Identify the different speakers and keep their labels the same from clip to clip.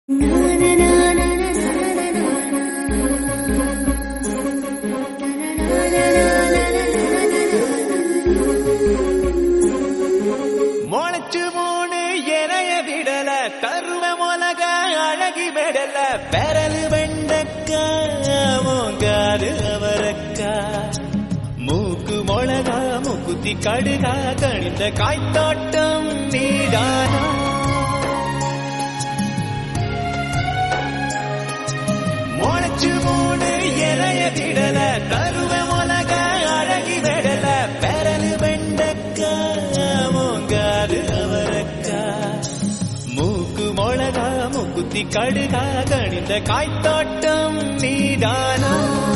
Speaker 1: முளைச்சு மூணு எனைய விடல கருவ மொலக அழகி விடல பெரலு வெண்டக்கா மூங்காது அவரக்கா மூக்கு மொளகா மூக்குத்தி கடுகா கணிந்த காய்த்தோட்டம் நீதானா முளைச்சு மூணு எனைய விடல கருவ மொலக அழகி விடல பெரலு வெண்டக்கா மூங்காது அவரக்கா மூக்கு மொளகா மூக்குத்தி கடுகா கணிந்த காய்த்தோட்டம் நீதானா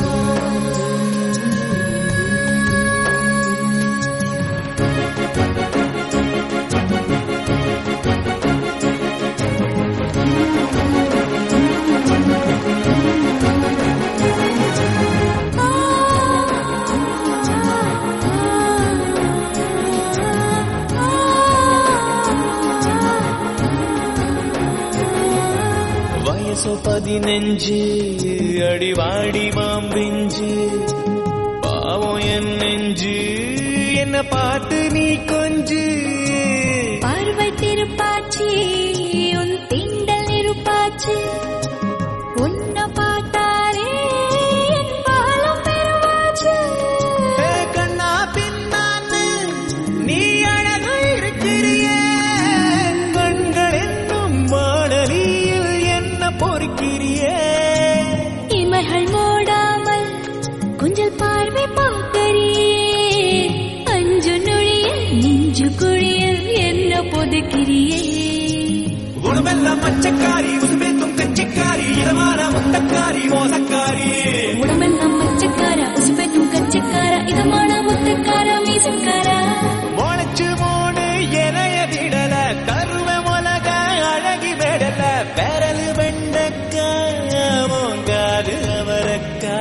Speaker 1: வயசு பதினஞ்சு அடிவாடி மாம்பிஞ்சு பாவம் என் நெஞ்சு என்ன பார்த்து நீ கொஞ்சு
Speaker 2: பார்வை திருப்பாச்சி உன் திண்டல் இருப்பாச்சி உன்னை பார்த்தாரே என் பாலம் பெருவாச்சு
Speaker 1: ஏ கண்ணா பின்னான்னு நீ அழகு இருக்கிறியே கண்கள் என்னும் மாடலியில் என்ன பொறுக்கிறியே
Speaker 2: இமைகள் மூடாமல் கொஞ்சல் பார்வை பார்க்கறியே அஞ்சு நொழியில் நெஞ்சு குழியில் என்ன பொதுக்கிறியே
Speaker 1: உணவெல்லாம் மச்சக்காரி உசுபேத்தும் கச்சிக்காரி இதமான முத்தக்காரி மோசக்காரி
Speaker 2: உடம்பெல்லாம் மச்சக்கார உசுப்பெத்தும் கச்சக்கார இதமான முத்தக்கார மீசக்கார
Speaker 1: முளைச்சு மூணு எனைய விடல கருவ மொலக அழகி விடல பெரலு வெண்டக்கா மூங்காது அவரக்கா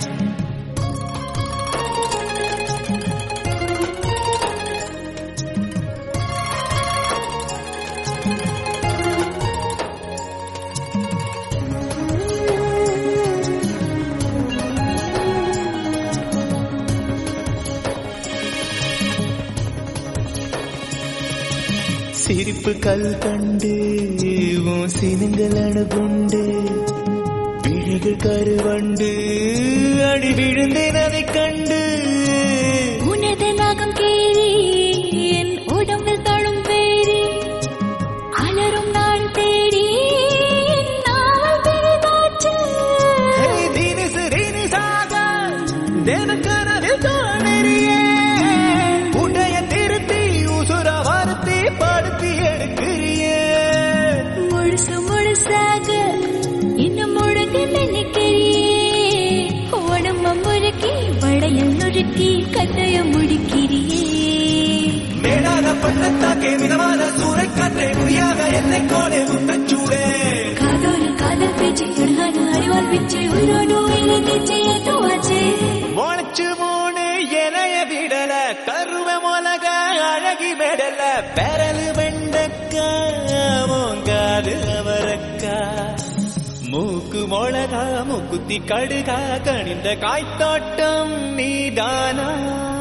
Speaker 1: சிரிப்பு கல் கண்டு உன் சினுங்கள் அணுகுண்டு விழிகள் கருவண்டு அடி விழுந்தேன் அதைக் கண்டு
Speaker 2: உனது நாகம் கேரி என் உடம்பில் தொழும் பேரி அலரும் நாள் தேடி என் நாவல் பெரிதாச்சு
Speaker 1: ஹே, தினுசு தினுசாக தினக்கனவில் தோன்றியே உடைய திருத்தி உசுர வார்த்தை படுத்தி எடுக்கிறியே
Speaker 2: முழுசு முழுசாக இன்னும் முழுங்க நினைக்கிறியே உடம்ப முறுக்கி வளையல் நுறுக்கி கட்டைய முடிக்கிறியே
Speaker 1: மேடாத பள்ளத்தாக்கே மிதமான சூறைக்காற்றே முடியாத என்னை கோலே முத்தச்சூடே
Speaker 2: காதோடு காதல் பேச்சு அழகான அறிவால் பிச்சு உயிரோடு உயிரை தேச்சு ஏத்துவாச்சு
Speaker 1: முளைச்சு மூணு எனைய விடல கருவ மொலக அழகி விடல பெரலு வெண்டக்கா மூங்காது அவரக்கா மூக்கு மொளகா மூக்குத்தி கடுகா கணிந்த காய்த்தோட்டம் நீதானா